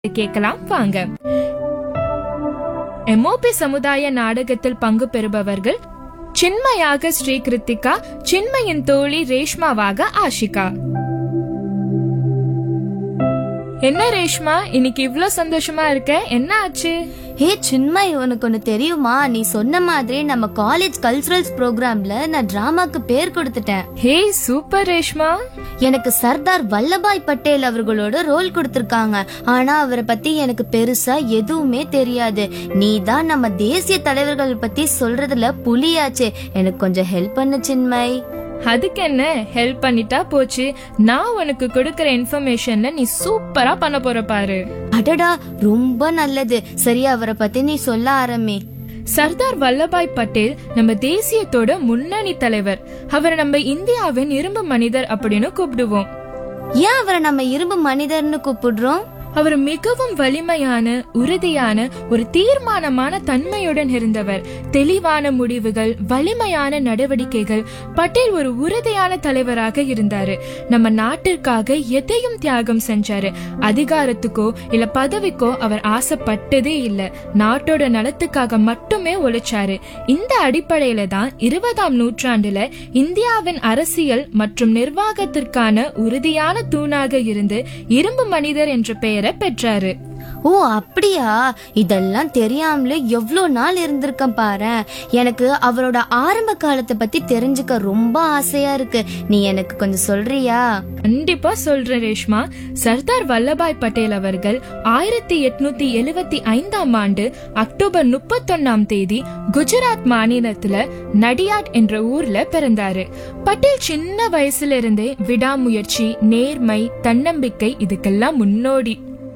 கேட்கலாம் வாங்க எம்ஓபி சமுதாய நாடகத்தில் பங்கு பெறுபவர்கள் சின்மயாக ஸ்ரீ கிருத்திகா சின்மயின் தோழி ரேஷ்மாவாக ஆஷிகா என்ன ரேஷ்மா இன்னைக்கு இவ்ளோ சந்தோஷமா இருக்க என்ன ஆச்சு ஹே சின்மய் உனக்கு ஒன்று தெரியுமா நீ சொன்ன மாதிரி நம்ம காலேஜ் கல்ச்சுரல்ஸ் ப்ரோக்ராம்ல நான் டிராமாக்கு பேர் கொடுத்துட்டேன் ஹே சூப்பர் ரேஷ்மா எனக்கு சர்தார் வல்லபாய் பட்டேல் அவர்களோட ரோல் கொடுத்திருக்காங்க ஆனா அவரை பத்தி எனக்கு பெருசா எதுவுமே தெரியாது நீ தான் நம்ம தேசிய தலைவர்கள் பத்தி சொல்றதுல புலியாச்சே எனக்கு கொஞ்சம் ஹெல்ப் பண்ணு சின்மய் அதுக்கு என்ன ஹெல்ப் பண்ணிட்டா போச்சு நான் உனக்கு கொடுக்கற இன்ஃபர்மேஷன்ல நீ சூப்பரா பண்ண போற பாரு அடடா ரொம்ப நல்லது சரி அவரை பத்தி நீ சொல்ல ஆரம்பி சர்தார் வல்லபாய் பட்டேல் நம்ம தேசியத்தோட முன்னணி தலைவர் அவர் நம்ம இந்தியாவின் இரும்பு மனிதர் அப்படின்னு கூப்பிடுவோம் ஏன் அவரை நம்ம இரும்பு மனிதர்னு கூப்பிடுறோம் அவர் மிகவும் வலிமையான உறுதியான ஒரு தீர்மானமான தன்மையுடன் இருந்தவர் தெளிவான முடிவுகள் வலிமையான நடவடிக்கைகள் பட்டேல் ஒரு உறுதியான தலைவராக இருந்தாரு நம்ம நாட்டிற்காக எதையும் தியாகம் செஞ்சாரு அதிகாரத்துக்கோ இல்ல பதவிக்கோ அவர் ஆசைப்பட்டதே இல்ல நாட்டோட நலத்துக்காக மட்டுமே உழைச்சாரு இந்த அடிப்படையில தான் இருபதாம் நூற்றாண்டுல இந்தியாவின் அரசியல் மற்றும் நிர்வாகத்திற்கான உறுதியான தூணாக இருந்து இரும்பு மனிதர் என்ற பெயரை பெற்றாரு ஓ அப்படியா இதெல்லாம் தெரியாமலே எவ்வளோ நாள் இருந்திருக்கேன் பாரு எனக்கு அவரோட ஆரம்ப காலத்தை பத்தி தெரிஞ்சுக்க ரொம்ப ஆசையா இருக்கு நீ எனக்கு கொஞ்சம் சொல்றியா கண்டிப்பா சொல்றேன் ரேஷ்மா சர்தார் வல்லபாய் பட்டேல் அவர்கள் ஆயிரத்தி எட்நூத்தி எழுவத்தி ஐந்தாம் ஆண்டு அக்டோபர் முப்பத்தொன்னாம் தேதி குஜராத் மாநிலத்துல நடியாட் என்ற ஊர்ல பிறந்தாரு பட்டேல் சின்ன வயசுல இருந்தே விடாமுயற்சி நேர்மை தன்னம்பிக்கை இதுக்கெல்லாம் முன்னோடி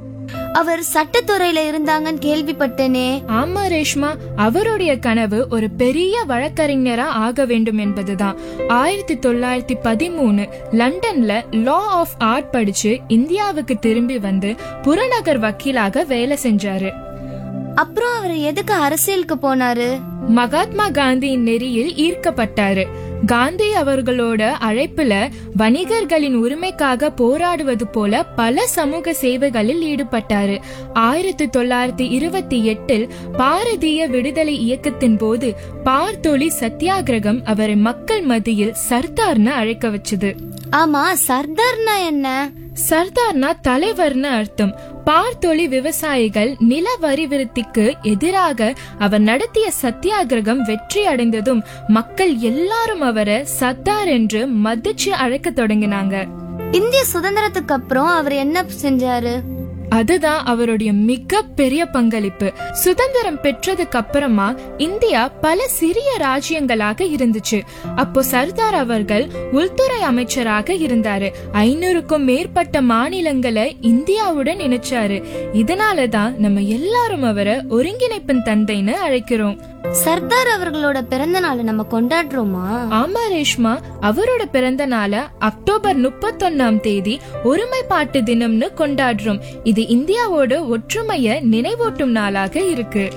அவர் சட்டத்துறையில இருந்தாங்கன்னு கேள்விப்பட்டேனே ஆமா ரேஷ்மா அவருடைய கனவு ஒரு பெரிய வழக்கறிஞரா ஆக வேண்டும் என்பதுதான் ஆயிரத்தி தொள்ளாயிரத்தி பதிமூணு லண்டன்ல லா ஆஃப் ஆர்ட் படிச்சு இந்தியாவுக்கு திரும்பி வந்து புறநகர் வக்கீலாக வேலை செஞ்சாரு அப்புறம் அவர் எதுக்கு அரசியலுக்கு போனாரு மகாத்மா காந்தியின் நெறியில் ஈர்க்கப்பட்டாரு காந்தி அவர்களோட அழைப்புல வணிகர்களின் உரிமைக்காக போராடுவது போல பல சமூக சேவைகளில் ஈடுபட்டாரு ஆயிரத்தி தொள்ளாயிரத்தி இருபத்தி எட்டில் பாரதிய விடுதலை இயக்கத்தின் போது பார்த்தொலி சத்தியாகிரகம் அவரை மக்கள் மத்தியில் சர்தார்னு அழைக்க வச்சது ஆமா சர்தார்னா என்ன சர்தார்னா தலைவர்னு அர்த்தம் பார்த்தொலி விவசாயிகள் நில வரி விருத்திக்கு எதிராக அவர் நடத்திய சத்தியாகிரகம் வெற்றி அடைந்ததும் மக்கள் எல்லாரும் அவரை சர்தார் என்று மதிச்சு அழைக்க தொடங்கினாங்க இந்திய சுதந்திரத்துக்கு அப்புறம் அவர் என்ன செஞ்சாரு அதுதான் அவருடைய மிக பெரிய பங்களிப்பு சுதந்திரம் பெற்றதுக்கு அப்புறமா இந்தியா பல சிறிய ராஜ்யங்களாக இருந்துச்சு அப்போ சர்தார் அவர்கள் உள்துறை அமைச்சராக இருந்தாரு ஐநூறுக்கும் மேற்பட்ட மாநிலங்களை இந்தியாவுடன் இணைச்சாரு இதனாலதான் நம்ம எல்லாரும் அவரை ஒருங்கிணைப்பின் தந்தைன்னு அழைக்கிறோம் சர்தார் அவர்களோட பிறந்த நாளை நம்ம கொண்டாடுறோமா ஆமா ரேஷ்மா அவரோட பிறந்த நாள அக்டோபர் முப்பத்தொன்னாம் தேதி ஒருமைப்பாட்டு தினம்னு கொண்டாடுறோம் இது இந்தியாவோட ஒற்றுமைய நினைவூட்டும் நாளாக இருக்கு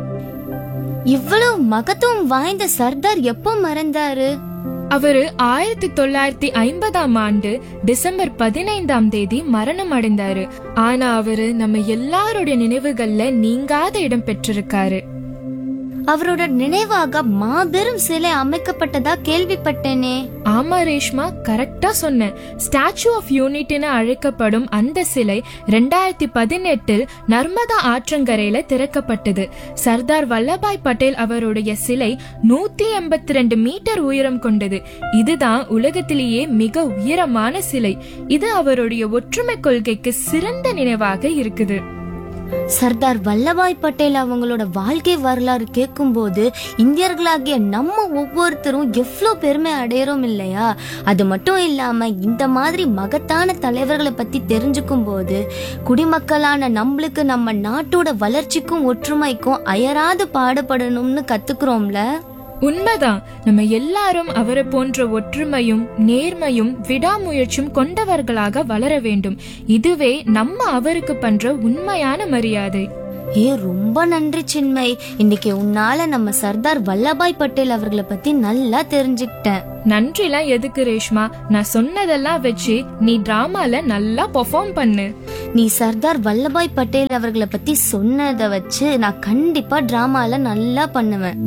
இவ்வளவு மகத்துவம் வாய்ந்த சர்தார் எப்போ மறந்தாரு அவரு ஆயிரத்தி தொள்ளாயிரத்தி ஐம்பதாம் ஆண்டு டிசம்பர் பதினைந்தாம் தேதி மரணம் அடைந்தாரு ஆனா அவரு நம்ம எல்லாருடைய நினைவுகள்ல நீங்காத இடம் பெற்றிருக்காரு அவரோட நினைவாக மாபெரும் சிலை அமைக்கப்பட்டதா கேள்விப்பட்டேனே ஆமா ரேஷ்மா கரெக்டா சொன்னேன் ஸ்டாச்சு ஆஃப் யூனிட்னு அழைக்கப்படும் அந்த சிலை ரெண்டாயிரத்தி பதினெட்டில் நர்மதா ஆற்றங்கரையில திறக்கப்பட்டது சர்தார் வல்லபாய் பட்டேல் அவருடைய சிலை நூத்தி எண்பத்தி ரெண்டு மீட்டர் உயரம் கொண்டது இதுதான் உலகத்திலேயே மிக உயரமான சிலை இது அவருடைய ஒற்றுமை கொள்கைக்கு சிறந்த நினைவாக இருக்குது சர்தார் வல்லபாய் பட்டேல் அவங்களோட வாழ்க்கை வரலாறு கேட்கும்போது இந்தியர்களாகிய நம்ம ஒவ்வொருத்தரும் எவ்வளோ பெருமை அடையிறோம் இல்லையா அது மட்டும் இல்லாம இந்த மாதிரி மகத்தான தலைவர்களை பத்தி தெரிஞ்சுக்கும் போது குடிமக்களான நம்மளுக்கு நம்ம நாட்டோட வளர்ச்சிக்கும் ஒற்றுமைக்கும் அயராது பாடுபடணும்னு கத்துக்கிறோம்ல உண்மைதான் நம்ம எல்லாரும் அவரை போன்ற ஒற்றுமையும் நேர்மையும் விடாமுயற்சியும் கொண்டவர்களாக வளர வேண்டும் இதுவே நம்ம அவருக்கு பண்ற உண்மையான மரியாதை ஏ ரொம்ப நன்றி சின்மை இன்னைக்கு உன்னால நம்ம சர்தார் வல்லபாய் பட்டேல் அவர்களை பத்தி நல்லா தெரிஞ்சுக்கிட்டேன் நன்றிலாம் எதுக்கு ரேஷ்மா நான் சொன்னதெல்லாம் வச்சு நீ டிராமால நல்லா பெர்ஃபார்ம் பண்ணு நீ சர்தார் வல்லபாய் பட்டேல் அவர்களை பத்தி சொன்னதை வச்சு நான் கண்டிப்பா டிராமால நல்லா பண்ணுவேன்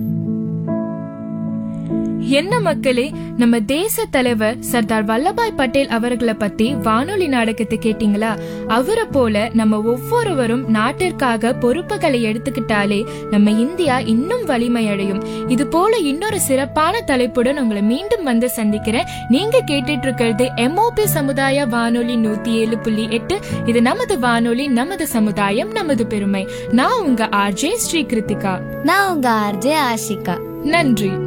என்ன மக்களே நம்ம தேச தலைவர் சர்தார் வல்லபாய் பட்டேல் அவர்களை பத்தி வானொலி நாடகத்தை கேட்டீங்களா அவரை போல நம்ம ஒவ்வொருவரும் நாட்டிற்காக பொறுப்புகளை எடுத்துக்கிட்டாலே நம்ம இந்தியா இன்னும் வலிமை அடையும் இது போல இன்னொரு சிறப்பான தலைப்புடன் உங்களை மீண்டும் வந்து சந்திக்கிறேன் நீங்க கேட்டுட்டு இருக்கிறது எம்ஓபி சமுதாய வானொலி நூத்தி ஏழு புள்ளி எட்டு இது நமது வானொலி நமது சமுதாயம் நமது பெருமை நான் உங்க ஆர்ஜே ஸ்ரீ கிருத்திகா நான் உங்க ஆர்ஜே ஆஷிகா நன்றி